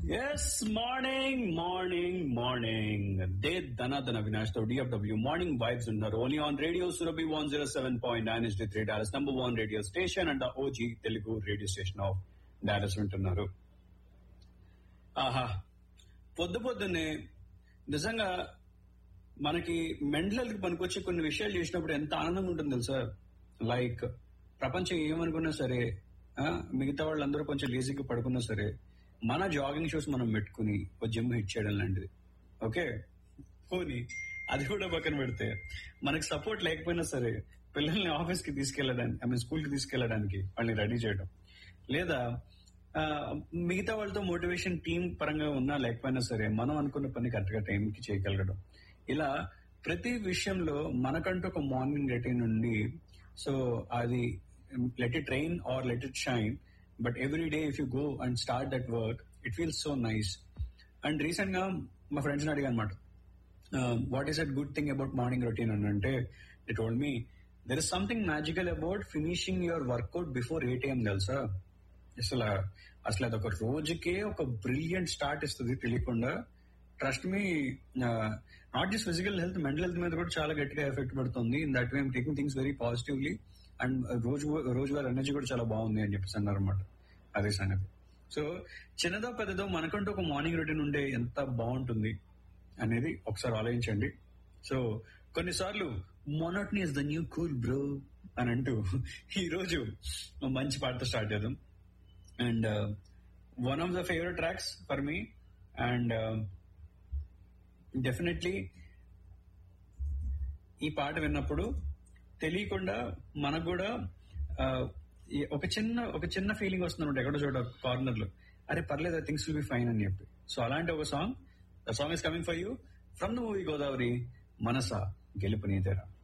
yes morning morning morning the Dhanadhan Avinash తో DFW morning vibes ఉన్నారు only on radio Surabhi one zero seven point nine S three Dallas number one radio station and OG Telugu radio station of Dallas వింటున్నారు ఆహా పొద్దు పొద్దున్నే నిజంగా మనకి mental కి పనికొచ్చే కొన్ని విషయాలు చేసినప్పుడు ఎంత ఆనందంగా ఉంటుంది తెలుసా లైక్ ప్రపంచం ఏమనుకున్నా సరే ఆ, మిగతా వాళ్ళందరూ కొంచెం లేజీగా పడుకున్నా సరే మన జాగింగ్ షూస్ మనం పెట్టుకుని ఒక జిమ్ హిట్ చేయడం లాంటిది ఓకే పోనీ అది కూడా పక్కన పెడితే మనకి సపోర్ట్ లేకపోయినా సరే పిల్లల్ని ఆఫీస్ కి తీసుకెళ్ళడానికి ఐ మీన్ స్కూల్ కి తీసుకెళ్ళడానికి వాళ్ళని రెడీ చేయడం లేదా ఆ, మిగతా వాళ్ళతో మోటివేషన్ టీం పరంగా ఉన్నా లేకపోయినా సరే మనం అనుకున్న పని కరెక్ట్ గా టైం కి చేయగలగడం ఇలా ప్రతి విషయంలో మనకంటూ ఒక మార్నింగ్ రొటీన్ ఉండి సో అది let it rain or let it shine but every day if you go and start that work it feels so nice and recent గా మా ఫ్రెండ్స్ అడిగా అనమాట what is at good thing about morning routine అని అంటే it old me there is something magical about finishing your workout before eight AM తెలుసా అసలు అసలు అది ఒక రోజుకే ఒక బ్రిలియంట్ స్టార్ట్ ఇస్తుంది తెలియకుండా trust me not just physical health mental health మీద కూడా చాలా గట్టిగా ఎఫెక్ట్ పడుతుంది in that way taking things very positively and రోజు రోజువారి ఎనర్జీ కూడా చాలా బాగుంది అని చెప్పేసి అన్నారు అనమాట అదే సంగతి సో చిన్నదో పెద్దదో మనకంటూ ఒక మార్నింగ్ రొటీన్ ఉండే ఎంత బాగుంటుంది అనేది ఒకసారి ఆలోచించండి సో కొన్నిసార్లు మొనట్ని is the new cool bro అని అంటూ ఈ రోజు మంచి పాటతో స్టార్ట్ చేద్దాం and one of the favourite tracks for me and definitely ఈ పాట విన్నప్పుడు తెలియకుండా మనకు కూడా ఆ, ఈ ఒక చిన్న ఒక చిన్న ఫీలింగ్ వస్తుంది అనమాట ఎక్కడో చోట కార్నర్ లో అరే పర్లేదు థింగ్స్ విల్ బి ఫైన్ అని చెప్పి సో అలాంటి ఒక song the song is coming for you from the movie Godavari మనస గెలుపు నీతేరా